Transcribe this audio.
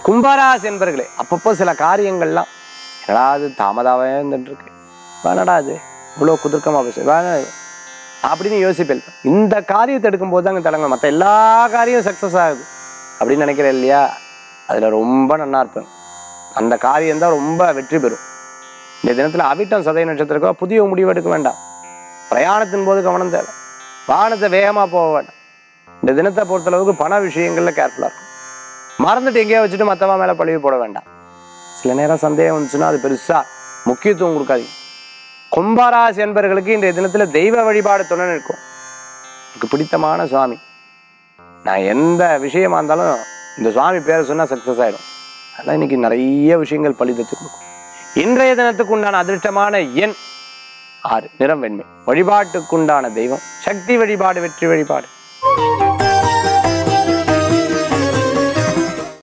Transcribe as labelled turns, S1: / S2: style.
S1: கும்பராசி என்பர்களே அப்பப்போ சில காரியங்கள்லாம் என்னடா அது தாமதாவே இருந்துட்டு இருக்கு வேணடா அது இவ்வளோ குதிர்க்கமா பேசு வேணா அப்படின்னு யோசிப்பேன் இந்த காரியத்தை எடுக்கும்போது தாங்க தடங்க மற்ற எல்லா காரியம் சக்ஸஸ் ஆகுது அப்படின்னு நினைக்கிறேன் இல்லையா அதில் ரொம்ப நல்லா இருப்பேன் அந்த காரியம் தான் ரொம்ப வெற்றி பெறும் இந்த தினத்தில் அவிட்டம் சதய நட்சத்திரக்கோ புதிய முடிவு எடுக்க வேண்டாம் பிரயாணத்தின் போது கவனம் தேவை வாகனத்தை வேகமாக போக வேண்டாம் இந்த தினத்தை பொறுத்தளவுக்கு பண விஷயங்கள்ல கேர்ஃபுல்லாக இருக்கும் மறந்துட்டு எங்கேயோ வச்சுட்டு மற்றவா மேலே பழிவு போட வேண்டாம் சில நேரம் சந்தேகம் வந்துச்சுன்னா அது பெருசா முக்கியத்துவம் கொடுக்காதீங்க கும்பராசி என்பவர்களுக்கு இன்றைய தினத்துல தெய்வ வழிபாடு துணை நிற்கும் எனக்கு பிடித்தமான சுவாமி நான் எந்த விஷயமா இருந்தாலும் இந்த சுவாமி பேரை சொன்னா சக்சஸ் ஆயிடும் அதெல்லாம் இன்னைக்கு நிறைய விஷயங்கள் பழிதத்து கொடுக்கும் இன்றைய தினத்துக்கு உண்டான அதிர்ஷ்டமான எண் ஆறு நிறம் வெண்மை வழிபாட்டுக்குண்டான தெய்வம் சக்தி வழிபாடு வெற்றி வழிபாடு